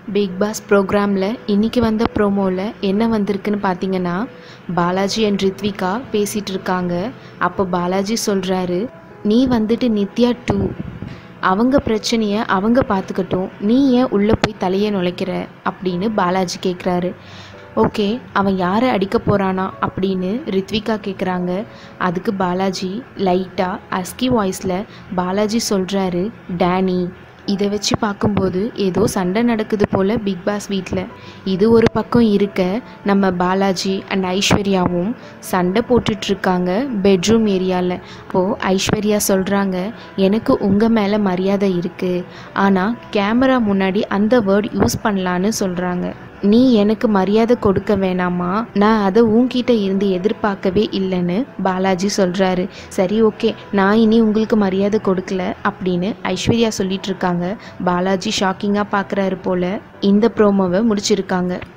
big pass ப்ரோக்ராமில் இன்றைக்கி வந்த ப்ரோமோவில் என்ன வந்திருக்குன்னு பார்த்தீங்கன்னா பாலாஜி அண்ட் ரித்விகா பேசிகிட்டு இருக்காங்க அப்போ பாலாஜி சொல்கிறாரு நீ வந்துட்டு நித்யா டூ அவங்க பிரச்சனையை அவங்க பார்த்துக்கட்டும் நீ ஏன் உள்ளே போய் தலையை நுழைக்கிற அப்படின்னு பாலாஜி கேட்குறாரு ஓகே அவன் யாரை அடிக்க போகிறானா அப்படின்னு ரித்விகா கேட்குறாங்க அதுக்கு பாலாஜி லைட்டாக அஸ்கி வாய்ஸில் பாலாஜி சொல்கிறாரு டேனி இதை வச்சு பார்க்கும்போது ஏதோ சண்டை நடக்குது போல் பிக் பாஸ் வீட்டில் இது ஒரு பக்கம் இருக்க நம்ம பாலாஜி அண்ட் ஐஸ்வர்யாவும் சண்டை போட்டுட்ருக்காங்க பெட்ரூம் ஏரியாவில் அப்போது ஐஸ்வர்யா சொல்கிறாங்க எனக்கு உங்கள் மேலே மரியாதை இருக்குது ஆனால் கேமரா முன்னாடி அந்த வேர்ட் யூஸ் பண்ணலான்னு சொல்கிறாங்க நீ எனக்கு மரியாதை கொடுக்க வேணாமா நான் அதை உன்கிட்ட இருந்து எதிர்பார்க்கவே இல்லைன்னு பாலாஜி சொல்கிறாரு சரி ஓகே நான் இனி உங்களுக்கு மரியாதை கொடுக்கல அப்படின்னு ஐஸ்வர்யா சொல்லிட்டு இருக்காங்க பாலாஜி ஷாக்கிங்காக பார்க்குறாரு போல் இந்த ப்ரோமோவை முடிச்சிருக்காங்க